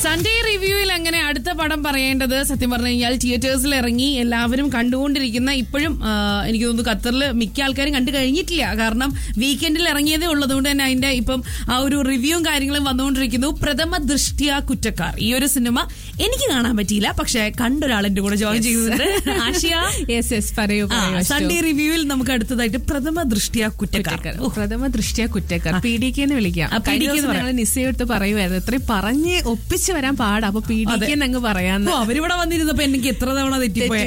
Sunday റിവ്യൂവിൽ അങ്ങനെ അടുത്ത പടം പറയേണ്ടത് സത്യം പറഞ്ഞു കഴിഞ്ഞാൽ തിയേറ്റേഴ്സിൽ ഇറങ്ങി എല്ലാവരും കണ്ടുകൊണ്ടിരിക്കുന്ന ഇപ്പോഴും ആ, എനിക്ക് തോന്നുന്നു ഖത്തറിൽ മിക്ക ആൾക്കാരും കണ്ടു കഴിഞ്ഞിട്ടില്ല കാരണം വീക്കെൻഡിൽ ഇറങ്ങിയതേ ഉള്ളതുകൊണ്ട് തന്നെ അതിന്റെ ഇപ്പം ആ ഒരു റിവ്യൂവും കാര്യങ്ങളും വന്നുകൊണ്ടിരിക്കുന്നു പ്രഥമ ദൃഷ്ടിയ കുറ്റക്കാർ ഈ ഒരു സിനിമ എനിക്ക് കാണാൻ പറ്റിയില്ല പക്ഷെ കണ്ടൊരാളെന്റെ കൂടെ ജോയിൻ ചെയ്യുന്നുണ്ട് ആഷിയ യെസ് യെസ് പറയൂ ആ, പറയൂ സൺഡേ റിവ്യൂവിൽ നമുക്ക് അടുത്തതായിട്ട് പ്രഥമ ദൃഷ്ടിയ കുറ്റക്കാർ കുറ്റക്കാർ. പ്രഥമ ദൃഷ്ടിയ കുറ്റക്കാർ പി ഡി കെ എന്ന് വിളിക്കാം ആ, കഴിഞ്ഞ PDK എന്ന് ദിവസം പറയാം. ഞങ്ങൾ നിശ്ചയെടുത്ത് പറയുമായിരുന്നു ഇത്രയും പറഞ്ഞ് ഒപ്പിച്ച് വരാൻ പാടാ അപ്പൊ പി ഡി കെ അങ്ങ് പറയാന്ന് ഓ, അവരിവിടെ വന്നിരുന്നപ്പോ എനിക്ക് എത്ര തവണ തെറ്റിപ്പോയ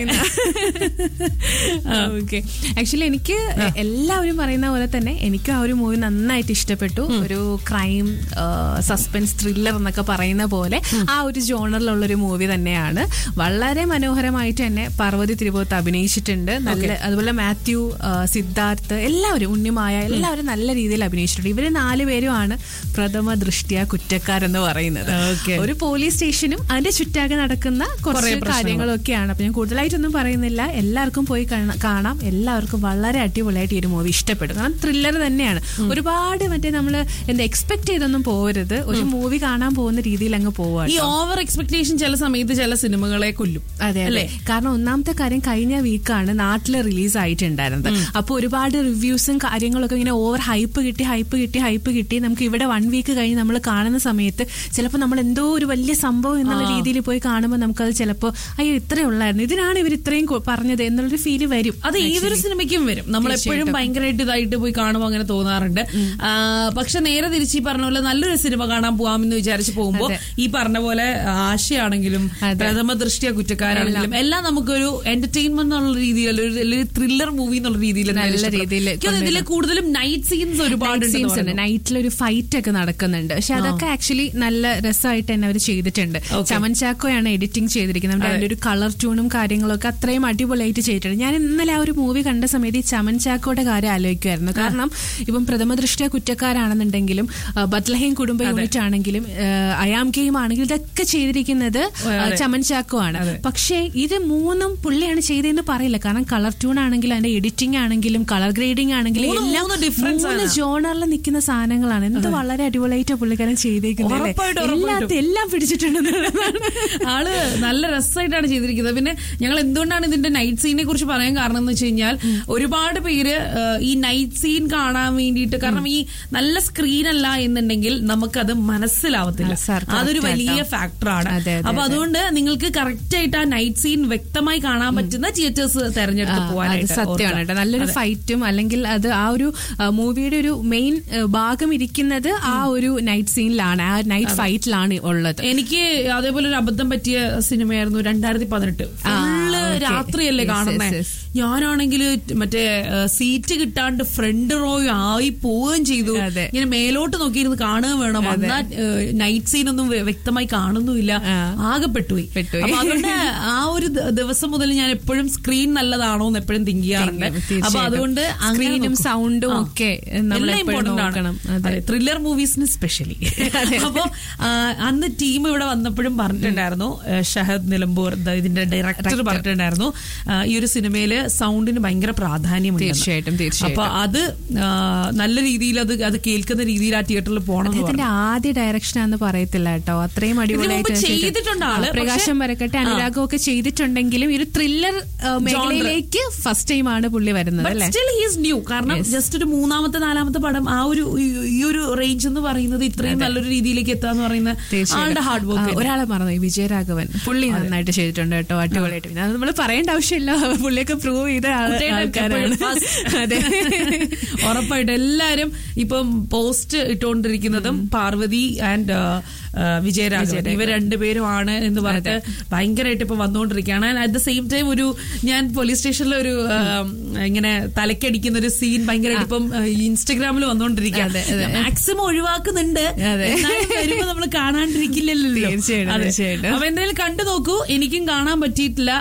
ഓക്കെ ആക്ച്വലി എനിക്ക് എല്ലാവരും പറയുന്ന പോലെ തന്നെ എനിക്കും ആ ഒരു മൂവി നന്നായിട്ട് ഇഷ്ടപ്പെട്ടു ഒരു ക്രൈം സസ്പെൻസ് ത്രില്ലർ എന്നൊക്കെ പറയുന്ന പോലെ ആ ഒരു ജോണറിലുള്ള ഒരു മൂവി തന്നെയാണ് വളരെ മനോഹരമായിട്ട് തന്നെ പാർവതി തിരുവോത്ത് അഭിനയിച്ചിട്ടുണ്ട് നല്ല അതുപോലെ മാത്യു ആ, സിദ്ധാർത്ഥ് എല്ലാവരും ഉണ്ണിമായ എല്ലാവരും നല്ല രീതിയിൽ അഭിനയിച്ചിട്ടുണ്ട് ഇവര് നാലുപേരുമാണ് പ്രഥമ ദൃഷ്ടിയ കുറ്റക്കാരെന്ന് പറയുന്നത് Okay. ഒരു പോലീസ് സ്റ്റേഷനും അതിന്റെ ചുറ്റാകെ നടക്കുന്ന കുറച്ച് പ്രശ്നങ്ങൾ. കാര്യങ്ങളൊക്കെയാണ് അപ്പൊ ഞാൻ കൂടുതലായിട്ടൊന്നും പറയുന്നില്ല എല്ലാവർക്കും പോയി കാണ- കാണാം എല്ലാവർക്കും വളരെ അടിപൊളിയായിട്ട് ഈ ഒരു മൂവി ഇഷ്ടപ്പെടും കാരണം ത്രില്ലർ തന്നെയാണ് ഒരുപാട് മറ്റേ നമ്മൾ എന്താ എക്സ്പെക്ട് ചെയ്തൊന്നും പോകരുത് ഒരു മൂവി കാണാൻ പോകുന്ന രീതിയിൽ അങ്ങ് പോവാ ഈ ഓവർ എക്സ്പെക്ടേഷൻ ചില സമയത്ത് ചില സിനിമകളെ കൊല്ലും അതെ അല്ലേ കാരണം ഒന്നാമത്തെ കാര്യം കഴിഞ്ഞ വീക്കാണ് നാട്ടില് റിലീസ് ആയിട്ടുണ്ടായിരുന്നത് അപ്പൊ ഒരുപാട് റിവ്യൂസും കാര്യങ്ങളൊക്കെ ഇങ്ങനെ ഓവർ ഹൈപ്പ് കിട്ടി ഹൈപ്പ് കിട്ടി ഹൈപ്പ് കിട്ടി നമുക്ക് ഇവിടെ വൺ വീക്ക് കഴിഞ്ഞ് നമ്മൾ കാണുന്ന സമയത്ത് ചിലപ്പോൾ നമ്മൾ എന്തോ ഒരു വലിയ സംഭവം എന്നുള്ള രീതിയിൽ പോയി കാണുമ്പോൾ നമുക്കത് ചിലപ്പോൾ അയ്യോ ഇത്രേ ഉള്ളായിരുന്നു ഇതിനാണ് ഇവർ ഇത്രയും കൊ- പറഞ്ഞത് എന്നുള്ളൊരു ഫീല് വരും അത് ഏതൊരു സിനിമയ്ക്കും വരും നമ്മൾ എപ്പോഴും തീർച്ചയായിട്ടും. ഭയങ്കരമായിട്ട് ഇതായിട്ട് പോയി കാണുമ്പോൾ അങ്ങനെ തോന്നാറുണ്ട് ആ, പക്ഷെ നേരെ തിരിച്ച് ഈ പറഞ്ഞ പോലെ നല്ലൊരു സിനിമ കാണാൻ പോവാമെന്ന് വിചാരിച്ച് പോകുമ്പോൾ ഈ പറഞ്ഞ പോലെ ആശയാണെങ്കിലും അതെ. പ്രഥമ ദൃഷ്ടിയ കുറ്റക്കാരാണെങ്കിലും എല്ലാം നമുക്കൊരു എന്റർടൈൻമെന്റ് എന്നുള്ള രീതിയിൽ ഒരു ത്രില്ലർ മൂവി എന്നുള്ള രീതിയിൽ നല്ല രീതിയിൽ ഇതിൽ കൂടുതലും നൈറ്റ് സീൻസ് ഒരുപാട് സീൻസ് ഉണ്ട് നൈറ്റിൽ ഒരു ഫൈറ്റ് ഒക്കെ നടക്കുന്നുണ്ട് പക്ഷെ അതൊക്കെ ആക്ച്വലി നല്ല രസമായിട്ട് തന്നെ അവർ ചെയ്തിട്ടുണ്ട് ചമൻ ചാക്കോയാണ് എഡിറ്റിംഗ് ചെയ്തിരിക്കുന്നത് നമ്മുടെ അതിന്റെ ഒരു കളർ ട്യൂണും കാര്യങ്ങളൊക്കെ അത്രയും അടിപൊളിയായിട്ട് ചെയ്തിട്ടുണ്ട് ഞാൻ ഇന്നലെ ആ ഒരു മൂവി കണ്ട സമയത്ത് ഈ ചമൻ ചാക്കോയുടെ കാര്യം ആലോചിക്കുമായിരുന്നു കാരണം ഇപ്പം പ്രഥമ ദൃഷ്ടിയ കുറ്റക്കാരാണെന്നുണ്ടെങ്കിലും ആ, ബത്ലഹേം കുടുംബ യൂണിറ്റ് ആണെങ്കിലും അയാം ഗെയിം ആണെങ്കിലും ഇതൊക്കെ ചെയ്തിരിക്കുന്നത് ആ, ചമൻ ചാക്കോ ആണ് പക്ഷേ ഇത് മൂന്നും പുള്ളിയാണ് ചെയ്തതെന്ന് പറയില്ല കാരണം കളർ ട്യൂൺ ആണെങ്കിലും അതിന്റെ എഡിറ്റിംഗ് ആണെങ്കിലും കളർ ഗ്രേഡിംഗ് ആണെങ്കിലും മൂന്ന് എല്ലാം മൂന്ന് difference മൂന്ന് ജോണറിൽ നിൽക്കുന്ന സാധനങ്ങളാണ് എന്ത് വളരെ അടിപൊളിയായിട്ട് പുള്ളിക്കാരൻ ചെയ്തേക്കുന്നത് അല്ലേ? ഉറപ്പായിട്ടും, ഉറപ്പായിട്ടും. എല്ലാത്തും എല്ലാം പിടിച്ചിട്ടുണ്ടെന്നുള്ളതാണ് ആള് നല്ല രസമായിട്ടാണ് ചെയ്തിരിക്കുന്നത് പിന്നെ ഞങ്ങൾ എന്തുകൊണ്ടാണ് ഇതിന്റെ നൈറ്റ് സീനെ കുറിച്ച് പറയാൻ കാരണം എന്ന് വെച്ച് കഴിഞ്ഞാൽ ഒരുപാട് പേര് ആ, ഈ നൈറ്റ് സീൻ കാണാൻ വേണ്ടിയിട്ട് കാരണം ഈ നല്ല സ്ക്രീൻ അല്ല എന്നുണ്ടെങ്കിൽ നമുക്കത് മനസ്സിലാവത്തില്ല ആ, sir, correct അതൊരു വലിയ ആട്ടോ. ഫാക്ടറാണ് അതെ, അതെ, അപ്പൊ അതെ. അതുകൊണ്ട് നിങ്ങൾക്ക് കറക്റ്റ് ആയിട്ട് ആ നൈറ്റ് സീൻ വ്യക്തമായി കാണാൻ പറ്റുന്ന തിയേറ്റേഴ്സ് തെരഞ്ഞെടുത്ത് അത് പോകാനായിട്ട് സത്യമാണ് ഓർക്കുക. കേട്ടോ നല്ലൊരു ഫൈറ്റും അല്ലെങ്കിൽ അത് ആ ഒരു മൂവിയുടെ ഒരു മെയിൻ ഭാഗം ഇരിക്കുന്നത് ആ ഒരു നൈറ്റ് സീനിലാണ് ആ നൈറ്റ് ഫൈറ്റിലാണ് ഉള്ളത് എനിക്ക് അതേപോലെ ഒരു അബദ്ധം പറ്റിയ സിനിമയായിരുന്നു രണ്ടായിരത്തി പതിനെട്ട് ഫുള്ള് okay. രാത്രിയല്ലേ Yes, കാണുന്നേ yes, yes. ഞാനാണെങ്കിൽ മറ്റേ സീറ്റ് കിട്ടാണ്ട് ഫ്രണ്ട് റോ ആയി പോവുകയും ചെയ്തു അതെ. ഇങ്ങനെ മേലോട്ട് നോക്കിയിരുന്ന് കാണുക വേണം എന്നാ നൈറ്റ് സീൻ ഒന്നും വ്യ- വ്യക്തമായി കാണുന്നുമില്ല ആ. ആകെ പെട്ടുപോയി പെട്ടുപോയി. അപ്പൊ അതുകൊണ്ട് ആ ഒരു ദ- ദിവസം മുതൽ ഞാൻ എപ്പോഴും സ്ക്രീൻ നല്ലതാണോ എന്ന് എപ്പോഴും തിങ്ക് ചെയ്യാറുണ്ട് അപ്പൊ അതുകൊണ്ട് അങ്ങനെ സ്ക്രീനും നോക്കും. സൗണ്ടും ആ. ഒക്കെ നമ്മൾ എല്ലാം എപ്പോഴും important ആണ്. നോക്കണം അതെ അതെ ത്രില്ലർ മൂവീസിന് സ്പെഷ്യലി അപ്പൊ ആ, അന്ന് ടീം ഇവിടെ വന്നപ്പോഴും പറഞ്ഞിട്ടുണ്ടായിരുന്നു ഏഹ്, ഷഹദ് നിലമ്പൂർ ദ- ഇതിന്റെ ഡയറക്ടർ പറഞ്ഞിട്ടുണ്ടായിരുന്നു ആ, ഈ ഒരു സിനിമയില് സൗണ്ടിന് ഭയങ്കര പ്രാധാന്യമുണ്ട് തീർച്ചയായിട്ടും, തീർച്ചയായിട്ടും. അപ്പൊ അത് ആ, നല്ല രീതിയിൽ അത് അത് കേൾക്കുന്ന രീതിയിൽ ആ തിയേറ്ററിൽ പോകണം എന്ന് അദ്ദേഹത്തിന്റെ ആദ്യ ഡയറക്ഷൻ ആണെന്ന് പറയത്തില്ല കേട്ടോ അത്രയും അടിപൊളിയായിട്ട് മുമ്പ് ചെയ്തിട്ടുണ്ട്. ചെയ്തിട്ടുണ്ട് ആള്. ആ, പ്രകാശം വരക്കട്ടെ അനുരാഗം ഒക്കെ ചെയ്തിട്ടുണ്ടെങ്കിലും ഈ ഒരു ത്രില്ലർ മേഖലയിലേക്ക് ഫസ്റ്റ് ടൈം ആണ് പുള്ളി വരുന്നത് അല്ലേ സ്റ്റിൽ ഹീസ് ന്യൂ കാരണം ജസ്റ്റ് ഒരു മൂന്നാമത്തെ നാലാമത്തെ പടം ആ ഒരു ഈ- ഈ ഒരു റേഞ്ച് എന്ന് പറയുന്നത് ഇത്രയും നല്ലൊരു രീതിയിലേക്ക് എത്താന്ന് പറയുന്ന ആളുടെ ഹാർഡ് ആ, വർക്ക് ഒരാളെ മറന്നു ഈ വിജയരാഘവൻ പുള്ളി നന്നായിട്ട് ചെയ്തിട്ടുണ്ട് കേട്ടോ അടിപൊളിയായിട്ട് പിന്നെ അത് നമ്മൾ പറയേണ്ട ആവശ്യമില്ല പുള്ളിയൊക്കെ പ്രൂവ് ചെയ്ത ആള് കുട്ടിയുടെ ആൾക്കാരാണ് എപ്പോഴും first. അതെ ഉറപ്പായിട്ടും എല്ലാരും ഇപ്പം പോസ്റ്റ് ഇട്ടുകൊണ്ടിരിക്കുന്നതും പാർവതി ആൻഡ് വിജയരാഘവൻ ഇവർ രണ്ടുപേരുമാണ് എന്ന് പറഞ്ഞിട്ട് ഭയങ്കരമായിട്ട് ഇപ്പൊ വന്നുകൊണ്ടിരിക്കുകയാണ് അറ്റ് ദ സെയിം ടൈം ഒരു ഞാൻ പോലീസ് സ്റ്റേഷനിൽ ഒരു ആ, ഇങ്ങനെ തലക്കടിക്കുന്ന ഒരു സീൻ ഭയങ്കരമായിട്ട് ഇപ്പം ഇൻസ്റ്റഗ്രാമിൽ വന്നുകൊണ്ടിരിക്കുകയാണ് മാക്സിമം ഒഴിവാക്കുന്നുണ്ട് അതെ. എന്നാലും വരുമ്പോ നമ്മൾ കാണാണ്ടിരിക്കില്ലല്ലോ തീർച്ചയായിട്ടും, അതെ. തീർച്ചയായിട്ടും. അപ്പൊ എന്തായാലും കണ്ടു നോക്കൂ എനിക്കും കാണാൻ പറ്റിയിട്ടില്ല ആശയ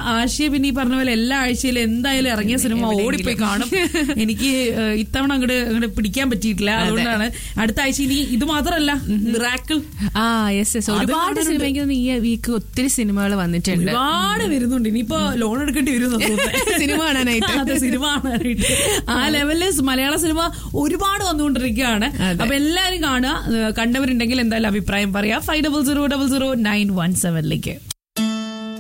പിന്നെ ഈ പറഞ്ഞ പോലെ എല്ലാ ആഴ്ചയിലും എന്തായാലും ഇറങ്ങിയ സിനിമ ഓടിപ്പോയി കാണും എനിക്ക് ഏഹ്, ഇത്തവണ അങ്ങോട്ട് അങ്ങോട്ട് പിടിക്കാൻ പറ്റിയിട്ടില്ല അതുകൊണ്ടാണ് അടുത്ത ആഴ്ച ഇനി ഇത് മാത്രമല്ല മിറാക്കിൾ ആ യെസ് യെസ് ഒരുപാട് സിനിമ എനിക്ക് തോന്നുന്നു ഈ വീക്ക് ഒത്തിരി സിനിമകൾ വന്നിട്ടുണ്ട് ഒരുപാട് വരുന്നുണ്ട് ഇനിയിപ്പോ ലോൺ എടുക്കേണ്ടി വരും എന്നാ തോന്നുന്നത്. സിനിമ കാണാനായിട്ട്. അതെ സിനിമ കാണാനായിട്ട് ആ ലെവലില് മലയാള സിനിമ ഒരുപാട് വന്നുകൊണ്ടിരിക്കുകയാണ് അതെ. അപ്പൊ എല്ലാരും കാണുക ഏഹ് കണ്ടവരുണ്ടെങ്കിൽ എന്തായാലും അഭിപ്രായം പറയാം five double zero double zero nine one സെവനിലേക്ക്